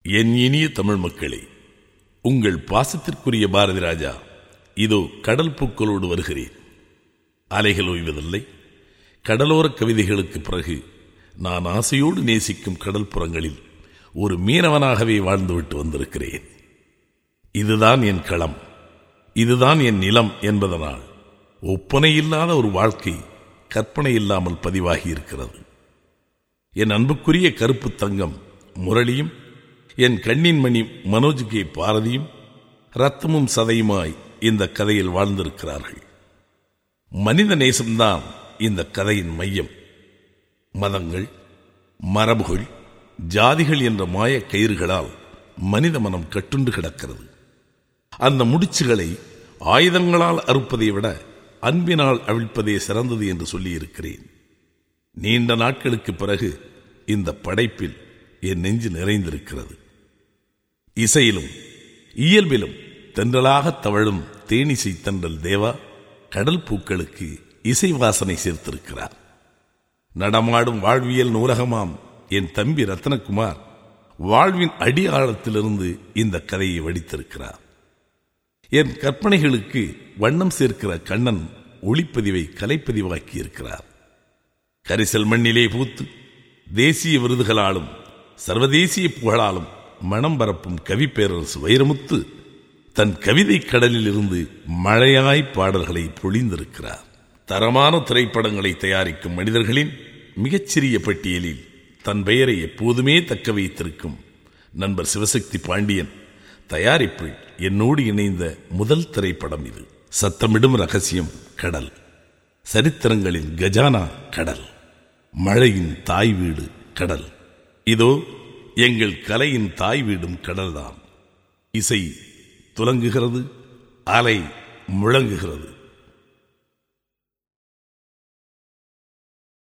என் இனிய தமிழ் மக்களே உங்கள் பாசத்திற்குரிய பாரதி ராஜா இதோ கடல் பூக்களோடு வருகிறேன் அலைகள் ஓய்வதில்லை கடலோர கவிதைகளுக்கு பிறகு நான் ஆசையோடு நேசிக்கும் கடல் புறங்களில் ஒரு மீனவனாகவே வாழ்ந்துவிட்டு வந்திருக்கிறேன் இதுதான் என் களம் இதுதான் என் நிலம் என்பதனால் ஒப்பனை இல்லாத ஒரு வாழ்க்கை கற்பனை இல்லாமல் பதிவாகி இருக்கிறது என் அன்புக்குரிய கருப்பு தங்கம் முரளியும் என் கண்ணின் மணி மனோஜ் கே பாரதியும் ரத்தமும் சதையுமாய் இந்த கதையில் வாழ்ந்திருக்கிறார்கள் மனித நேசம்தான் இந்த கதையின் மையம் மதங்கள் மரபுகள் ஜாதிகள் என்ற மாய கயிறுகளால் மனித மனம் கட்டுண்டு கிடக்கிறது அந்த முடிச்சுகளை ஆயுதங்களால் அறுப்பதை விட அன்பினால் அவிழ்ப்பதே சிறந்தது என்று சொல்லியிருக்கிறேன் நீண்ட நாட்களுக்கு பிறகு இந்த படைப்பில் என் நெஞ்சு நிறைந்திருக்கிறது இசையிலும் இயல்பிலும் தென்றலாக தவழும் தேனிசை தென்றல் தேவா கடல் பூக்களுக்கு இசை வாசனை சேர்த்திருக்கிறார் நடமாடும் வாழ்வியல் நூலகமாம் என் தம்பி ரத்னகுமார் வாழ்வின் அடியாழத்திலிருந்து இந்த கதையை வடித்திருக்கிறார் என் கற்பனைகளுக்கு வண்ணம் சேர்க்கிற கண்ணன் ஒளிப்பதிவை கலைப்பதிவாக்கி இருக்கிறார் கரிசல் மண்ணிலே பூத்து தேசிய விருதுகளாலும் சர்வதேசிய புகழாலும் மனம் பரப்பும் கவி பேரரசு வைரமுத்து தன் கவிதை கடலில் இருந்து மழையாய் பாடல்களை பொழிந்திருக்கிறார் தரமான திரைப்படங்களை தயாரிக்கும் மனிதர்களின் மிகச்சிறிய பட்டியலில் தன் பெயரை எப்போதுமே தக்க வைத்திருக்கும் நண்பர் சிவசக்தி பாண்டியன் தயாரிப்பில் என்னோடு இணைந்த முதல் திரைப்படம் இது சத்தமிடும் ரகசியம் கடல் சரித்திரங்களின் கஜானா கடல் மழையின் தாய் வீடு கடல் இதோ எங்கள் கலையின் தாய் வீடும் கடல்தான் இசை துலங்குகிறது அலை முழங்குகிறது